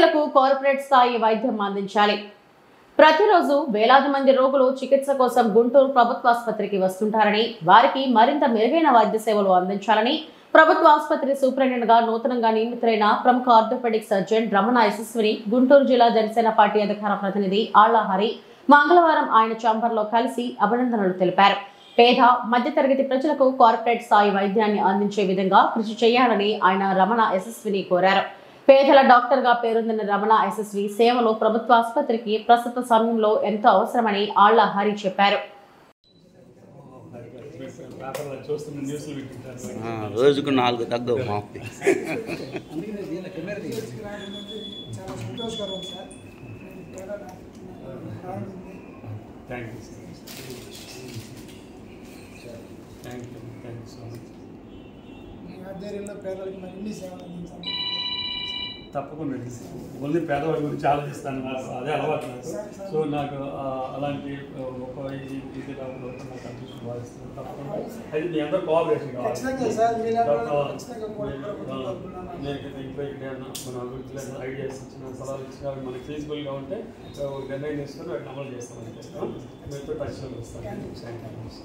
పేదలకు కార్పొరేట్ స్థాయి వైద్యం అందించాలి ప్రతిరోజు వేలాది మంది రోగులు చికిత్స కోసం గుంటూరు ప్రభుత్వ ఆసుపత్రికి వస్తుంటారని వారికి మరింత మెరుగైన వైద్య సేవలు అందించాలని ప్రభుత్వ ఆసుపత్రి సూపరింటెండెంట్ గా నూతనంగా నియమితులైన ప్రముఖ ఆర్థోపెడిక్ సర్జన్ రమణ యశస్విని గుంటూరు జిల్లా జనసేన పార్టీ అధికార ప్రతినిధి ఆళ్ల హరి మంగళవారం ఆయన ఛాంబర్లో కలిసి అభినందనలు తెలిపారు పేద మధ్యతరగతి ప్రజలకు కార్పొరేట్ స్థాయి వైద్యాన్ని అందించే విధంగా కృషి చేయాలని ఆయన రమణ యశస్విని కోరారు పేదల డాక్టర్ గా పేరొందిన రమణ యశస్వి సేవలు ప్రభుత్వ ఆసుపత్రికి ప్రస్తుత సమయంలో ఎంతో అవసరమని ఆళ్ల హరి చెప్పారు పేపర్లో చూస్తున్న న్యూస్లు వింటుంటారు ఆ, రోజుకు నాలుగు తగ్గవు మాకు చాలా సంతోషకరం సార్ పేద thank you thank you thank you so much మీ ఆధ్వర్యంలో పేదలకు మరిన్ని సేవలు అందించాలి తప్పకుండా ఓన్లీ పేదవాడి గురించి ఆలోచిస్తాను నాకు అదే అలవాటు నాకు సో నాకు ఆ, అలాంటి ఆ, ఒక ఇది ఇది నాకు నాకు అనిపిస్తుంది భావిస్తున్నాను తప్పకుండా అది మీ అందరూ కోఆపరేషన్ ఖచ్చితంగా సార్, మీరు అక్కడ కావాలి ఖచ్చితంగా కోఆపరేట్ నేను ఇంట్లో ఏదైనా మన అభివృద్ధిలో ఐడియాస్ ఇచ్చిన సలహాలు ఇచ్చిన అవి మనకి ఫీజిబుల్గా ఉంటే ఆ, ఒక నిర్ణయం తీసుకొని వాటిని అమలు చేస్తాం అంతే మీతో టచ్లో వస్తాను థ్యాంక్ యూ